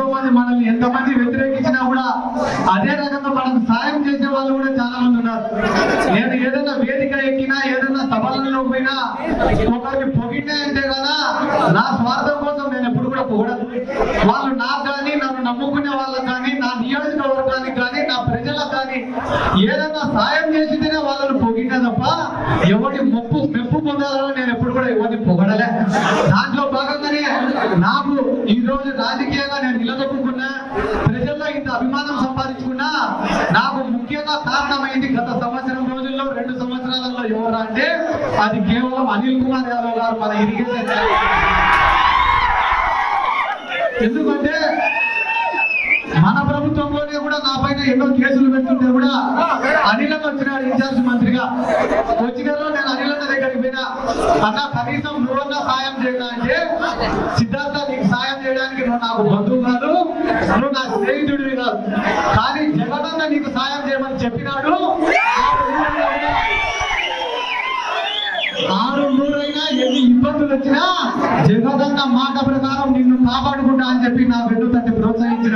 మంది మనల్ని ఎంతమంది వ్యతిరేకించినా కూడా అదే రకంగా మనకు సాయం చేసే వాళ్ళు కూడా చాలా మంది ఉన్నారు నేను ఏదైనా వేదిక ఎక్కినా ఏదైనా సభలలో పోయినా ఒకరిని పొగిడినా అంటే కదా నా స్వార్థం కోసం నేను ఎప్పుడు కూడా పొగడను వాళ్ళు నాకు కానీ నన్ను నమ్ముకునే వాళ్ళకి కానీ నా నియోజకవర్గానికి కానీ నా ప్రజలకు కానీ ఏదైనా సాయం చేసిందేనే వాళ్ళని పొగిడినా తప్ప ఎవరి మొప్పు మెప్పు పొందాలని నేను ఎప్పుడు కూడా ఎవరిని పొగడలే దాంట్లో భాగంగానే నాకు ఈ రోజు రాజకీయంగా నేను నిలదొక్కున్నా ప్రజల్లో ఇంత అభిమానం సంపాదించుకున్నా నాకు ముఖ్యంగా కారణమైంది గత సంవత్సరం రోజుల్లో రెండు సంవత్సరాలలో ఎవరు అంటే అది కేవలం అనిల్ కుమార్ యాదవ్ గారు మన ఇరిగేషన్ ఎందుకంటే మన ప్రభుత్వంలోనే కూడా నా పైన ఎన్నో కేసులు పెడుతుంటే కూడా అనిలన్న వచ్చినాడు ఇన్ఛార్జ్ మంత్రిగా వచ్చినారో నేను అనిలన్న దగ్గరికి పోయినా అన్న కనీసం నువ్వన్నా సాయం చేయడా అంటే సిద్ధార్థ నీకు సాయం చేయడానికి నువ్వు నాకు బంధువు కాదు నువ్వు నా స్నేహితుడివి కాదు కానీ జగనన్న నీకు సాయం చేయమని చెప్పినాడు ఆరు నూరైనా ఎన్ని ఇబ్బందులు వచ్చినా జగదన్న మాట ప్రకారం నిన్ను కాపాడుకుంటా అని చెప్పి నా వెన్ను తట్టి ప్రోత్సహించిన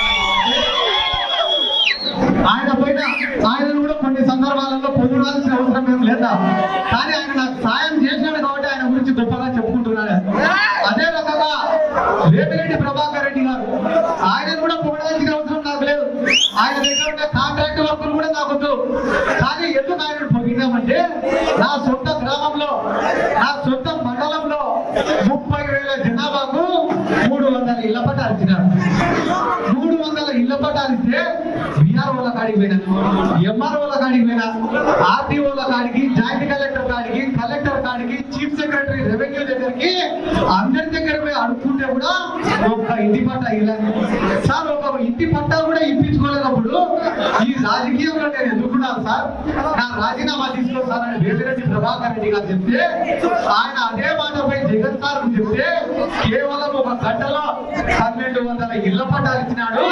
ఆయన పైన ఆయనను కూడా కొన్ని సందర్భాలలో పొందాల్సిన అవసరం ఏం లేదా కానీ ఆయన నాకు సాయం చేసినాడు కాబట్టి ఆయన గురించి గొప్పగా చెప్పుకుంటున్నాడు అదే రకంగా రేపిరెడ్డి ప్రభాకర్ రెడ్డి గారు ఆయన కూడా పొగడాల్సిన అవసరం నాకు లేదు ఆయన దగ్గర ఉండే కాంట్రాక్ట్ వర్కులు కూడా నాకు వద్దు కానీ ఎందుకు ఆయన పొగిడామంటే నా సొంత గ్రామంలో నా సొంత మండలంలో ముప్పై వేల జనాభాకు మూడు వందల ఇళ్ల పట్టాలు ఇచ్చినారు మూడు వందల ఇళ్ల పట్టాలు ఇస్తే బీఆర్ఓల కాడికి పోయినా ఎంఆర్ఓల కాడికి పోయినా ఆర్టీఓల కాడికి జాయింట్ కలెక్టర్ కాడికి కలెక్టర్ కాడికి చీఫ్ సెక్రటరీ రెవెన్యూ దగ్గరికి అందరి దగ్గర పోయి అడుక్కుంటే కూడా ఒక్క ఇంటి పట్టా ఇలా సార్ ఒక ఇంటి పట్టా కూడా ఇప్పించుకోలేనప్పుడు ఈ రాజకీయంలో నేను ఎదుర్కొన్నాను సార్ నా రాజీనామా తీసుకొస్తానని వేమిరెడ్డి ప్రభాకర్ రెడ్డి గారు చెప్తే ఆయన అదే మాటపై జగన్ సార్ చెప్తే కేవలం ఒక గంటలో పన్నెండు వందల ఇళ్ల పట్టాలు ఇచ్చినాడు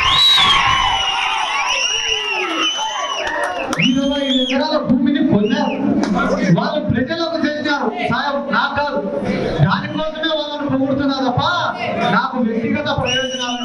ఇరవై ఐదు ఎకరాల భూమిని పొందారు వాళ్ళు ప్రజలకు చేసినారు సాయం నాకు కాదు దానికోసమే వాళ్ళని పొగుడుతున్నా తప్ప నాకు వ్యక్తిగత ప్రయోజనాల